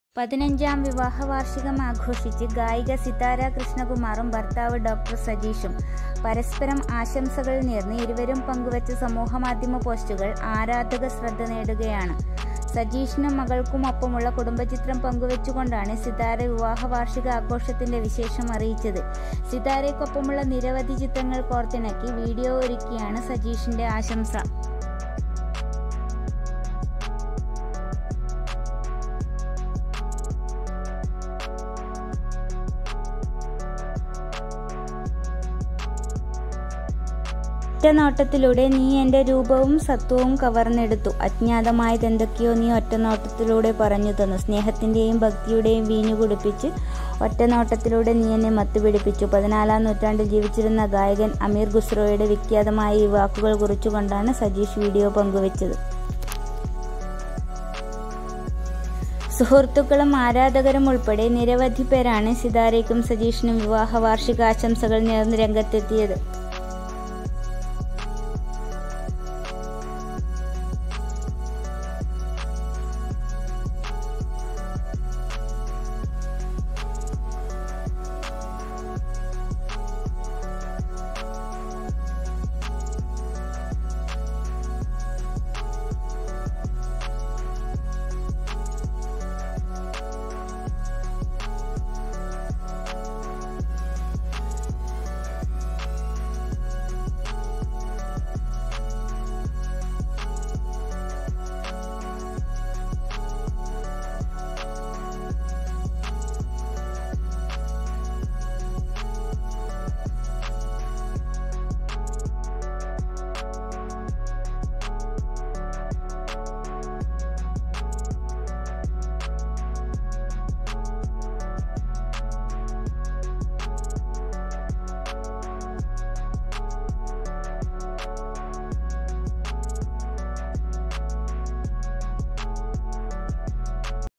പതിനഞ്ചാം വിവാഹ വാർഷികം ആഘോഷിച്ച് ഗായിക സിതാര കൃഷ്ണകുമാറും ഭർത്താവ് ഡോക്ടർ സജീഷും പരസ്പരം ആശംസകൾ നേർന്ന് ഇരുവരും പങ്കുവച്ച സമൂഹമാധ്യമ പോസ്റ്റുകൾ ആരാധക ശ്രദ്ധ നേടുകയാണ് സജീഷിനും മകൾക്കുമൊപ്പമുള്ള കുടുംബചിത്രം പങ്കുവെച്ചുകൊണ്ടാണ് സിതാര വിവാഹ വാർഷിക ആഘോഷത്തിന്റെ വിശേഷം അറിയിച്ചത് സിതാരയ്ക്കൊപ്പമുള്ള നിരവധി ചിത്രങ്ങൾ കോർത്തിണക്കി വീഡിയോ ഒരുക്കിയാണ് സജീഷിന്റെ ആശംസ ഒറ്റനോട്ടത്തിലൂടെ നീ എൻ്റെ രൂപവും സത്വവും കവർന്നെടുത്തു അജ്ഞാതമായതെന്തൊക്കെയോ നീ ഒറ്റനോട്ടത്തിലൂടെ പറഞ്ഞു തന്നു സ്നേഹത്തിൻ്റെയും ഭക്തിയുടെയും വീഞ്ഞു കുടിപ്പിച്ച് ഒറ്റനോട്ടത്തിലൂടെ നീ എന്നെ മത്തുപിടിപ്പിച്ചു പതിനാലാം നൂറ്റാണ്ടിൽ ജീവിച്ചിരുന്ന ഗായകൻ അമീർ ഖുസ്രോയുടെ വിഖ്യാതമായ ഈ വാക്കുകൾ കുറിച്ചുകൊണ്ടാണ് സജീഷ് വീഡിയോ പങ്കുവച്ചത് സുഹൃത്തുക്കളും ആരാധകരും ഉൾപ്പെടെ നിരവധി പേരാണ് സിതാരയ്ക്കും സജീഷിനും വിവാഹ വാർഷികാശംസകൾ നേർന്ന് രംഗത്തെത്തിയത്